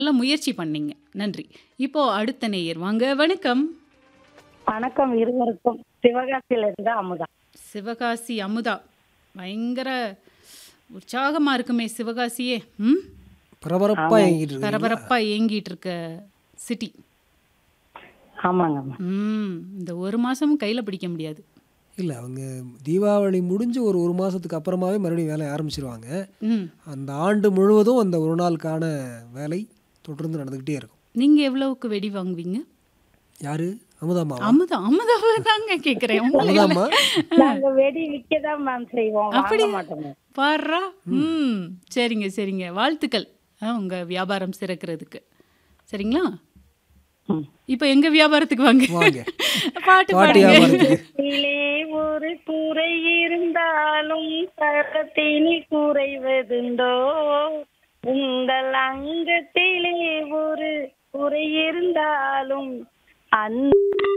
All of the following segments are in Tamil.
நல்ல முயற்சி பண்ணீங்க. நன்றி. இப்போ அடுத்த நேயர் வாங்க. வணக்கம். வணக்கம் இருவருக்கும். சிவகாசியிலிருந்து அமுதா. சிவகாசி அமுதா. பயங்கர உற்சாகமா இருக்குமே சிவகாசியே. ம். பரபரப்பா ஆமாங்க. இயங்கிட்டு இருக்கீங்களா? பரபரப்பா இயங்கிட்டு இருக்க சிட்டி. ஆமாங்கம்மா. ம். இந்த ஒரு மாசமும் கையில பிடிக்க முடியாது. இல்ல அவங்க தீபாவளி முடிஞ்சு ஒரு 1 மாசத்துக்கு அப்புறமாவே மறுபடியும் வேலைய ஆரம்பிச்சுருவாங்க. ம். அந்த ஆண்டு முழுவதும் அந்த ஒரு நாளுக்கான வேலை தொடர்ந்து நடந்துக்கிட்டே இருக்கும். நீங்க எவ்வளவுக்கு வெடி வாங்குவீங்க? யாரு? அமுதாம்மாவா? அமுதா அமுதாவ தாங்க கேட்கிறேன். உங்களை இல்ல. அமுதாம்மா? நாங்க வெடி விக்க தான் மேம் செய்வோம். வாங்க அப்படியா? மாட்டோம் மேம். பாருடா. ம். சரிங்க, சரிங்க. வாழ்த்துக்கள். அ உங்க வியாபாரம் சிறக்கிறதுக்கு. சரிங்களா? ம். இப்ப எங்க வியாபாரத்துக்கு வாங்க. வாங்க. பாட்டு பாட்டு பாடுங்க. வியாபாரத்துக்கு. இலே ஒரு குறை இருந்தாலும் தரத்தினி குறைவதுண்டோ உங்கள் அங்கத்திலே ஒரு குறை இருந்தாலும் அந்த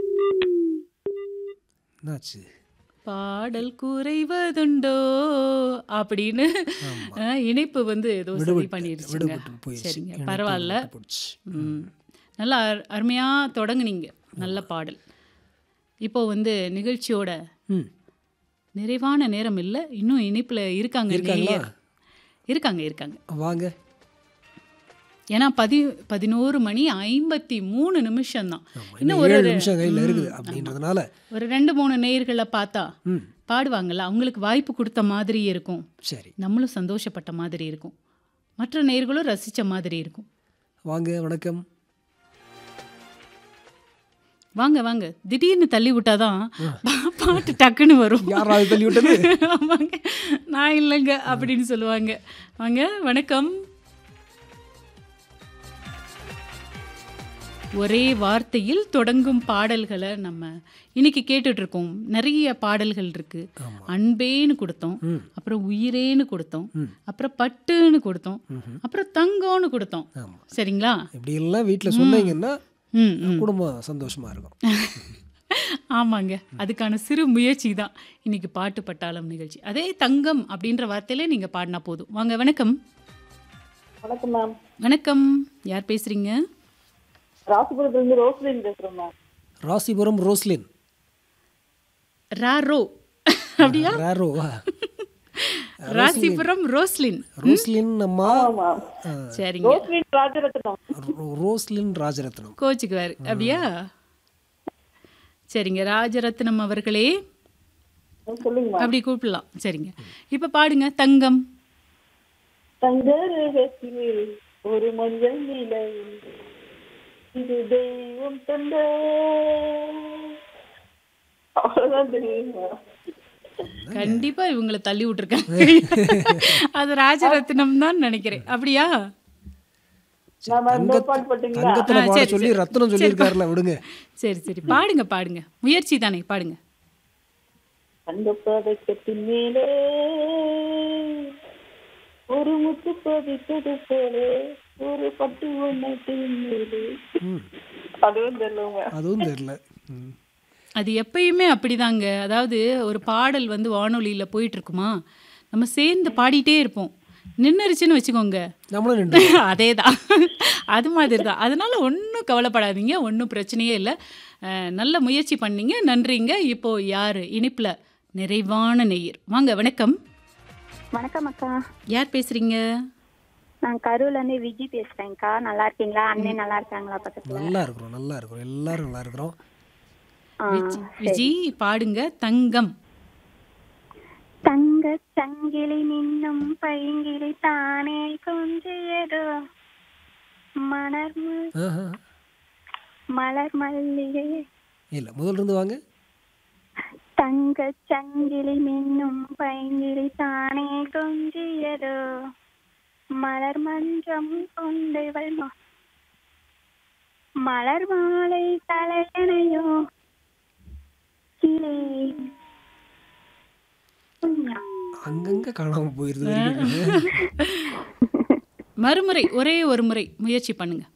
என்னாச்சு? பாடல் குறைவதுண்டோ அப்படின்னு ஆமா. அ, இணைப்பு வந்து ஏதோ சரி விடுபட்டு பண்ணிருச்சுங்க. விடுபட்டு போயிடுச்சு. சரிங்க. இணைப்பு பரவாயில்ல. விட்டு போச்சு. ம். நல்லா அரு- அருமையா தொடங்குனீங்க. நல்ல பாடல். இப்போ வந்து நிகழ்ச்சியோட ம். நிறைவான நேரம் இல்ல. இன்னும் இணைப்புல இருக்காங்க இருக்காங்களா? நேயர். இருக்காங்க, இருக்காங்க. வாங்க. ஏன்னா பதி 11 மணி 53 நிமிஷம் தான். ஆமா. இன்னும் இன்னும் ஒரு 7 ஒரு நிமிஷம் கையில ம், இருக்குது ஆமா. அப்படின்றதுனால ஒரு 2, 3 நேயர்களை பார்த்தா ம். பாடுவாங்கல்ல. அவங்களுக்கு வாய்ப்பு கொடுத்த மாதிரி இருக்கும். சரி. நம்மளும் சந்தோஷப்பட்ட மாதிரி இருக்கும். மற்ற நேயர்களும் ரசிச்ச மாதிரி இருக்கும். வாங்க. வணக்கம். வாங்க, வாங்க. திடீர்னு தள்ளி விட்டாதான் பாட்டு டக்குன்னு வரும். யாரா அது தள்ளி விட்டது? ஆமாங்க. நான் இல்லைங்க அப்படின்னு சொல்லுவாங்க. வாங்க. வணக்கம். ஒரே வார்த்தையில் தொடங்கும் பாடல்களை நம்ம இன்னைக்கு கேட்டுட்டு இருக்கோம். நிறைய பாடல்கள் இருக்கு. ஆமா. அன்பேன்னு கொடுத்தோம். ம். அப்புறம் உயிரேன்னு கொடுத்தோம். ம். அப்புறம் பட்டுன்னு கொடுத்தோம். ம்ஹும். அப்புறம் தங்கம்னு கொடுத்தோம். ஆமா. சரிங்களா? இப்படி எல்லாம் வீட்ல சொன்னீங்கன்னா ம், ம். குடும்பம் சந்தோஷமா இருக்கும். ஆமாங்க. அதுக்கான சிறு முயற்சி தான் இன்னைக்கு பாட்டு பட்டாளம் நிகழ்ச்சி. அதே தங்கம் அப்படின்ற வார்த்தையில நீங்க பாடினா போதும். வாங்க வணக்கம். வணக்கம் மேம். வணக்கம். யார் பேசுறீங்க? ராசிபுரத்துலேருந்து ரோஸ்லின் பேசுறோம் மேம். ராசிபுரம் ரோஸ்லின். ராரோ அப்படியா? ராரோவா? ராசிபுரம் ரோஸ்லின். ரோஸ்லின் அம்மா ஆ, சரிங்க. ரோஸ்லின் ராஜரத்னம். ரோ- ரோஸ்லின் ராஜரத்னம். கோச்சுக்குவாரு. அப்படியா? சரிங்க. ராஜரத்னம் அவர்களே சொல்லுங்க மேம். அப்படி கூப்பிடலாம். சரிங்க. இப்ப பாடுங்க தங்கம். தங்கரகத்திலே ஒரு மஞ்சள் நிலை இது தெய்வம் தந்த அவ்வளவுதான் தெரியுமா கண்டிப்பா இவங்களை தள்ளி விட்டுருக்காங்க. அது ராஜரத்னம் தான் நினைக்கிறேன். அப்படியா? நாம இந்த தங்கத்- பாட்டு பாட்டீங்களா தங்கத்துல ஆ, பாட சரி, சொல்லி சரி. ரத்னம் சரி, சொல்லியிருக்காருல விடுங்க. சரி சரி பாடுங்க பாடுங்க முயற்சி தானே பாடுங்க அந்த பதக்கத்தின் மேலே ஒரு முத்து பதித்தது போல ஒரு பட்டு ஒன்னத்தின் மேலே ம். அதுவும் தெரியலங்க அதுவும் தெரியல. ம். அது எப்பயுமே அப்படிதாங்க அதாவது ஒரு பாடல் வந்து வானொலியில் போயிட்டு இருக்குமா நம்ம சேர்ந்து பாடிட்டே இருப்போம் நின்னுருச்சுன்னு வச்சுக்கோங்க நம்மளும் நின்று அதே தான் அது மாதிரி தான் அதனால ஒன்றும் கவலைப்படாதீங்க ஒன்றும் பிரச்சனையே இல்லை அஹ், நல்ல முயற்சி பண்ணீங்க நன்றிங்க இப்போ யார் இனிப்பில் நிறைவான நெய்யர் வாங்க வணக்கம் வணக்கம் அக்கா யார் பேசுறீங்க நான் கரூர்ல இருந்து விஜி பேசுறேன்க்கா நல்லா இருக்கீங்களா அண்ணன் நல்லா இருக்காங்களா பக்கத்துல நல்லா இருக்கிறோம் நல்லா இருக்கிறோம் எல்லாரும் நல்லா இருக்கிறோம் ஆ, விஜி விஜி பாடுங்க தங்கம் தங்க சங்கிலி நின்னும் பைங்கிலி தானே கொஞ்சியதோ மலர் ம- ஆஹா. மலர் மல்லிகை இல்ல முதல்ல இருந்து வாங்க தங்க சங்கிலி மின்னும் பைங்கிலி தானே கொஞ்சியதோ மலர் மன்றம் கொண்டவள் ம- மலர் மாலை தலையணையோ கிளே புண்ணியா. அங்கங்க காணாம போயிருது வரைக்கும். மறுமுறை ஒரே ஒரு முறை முயற்சி பண்ணுங்க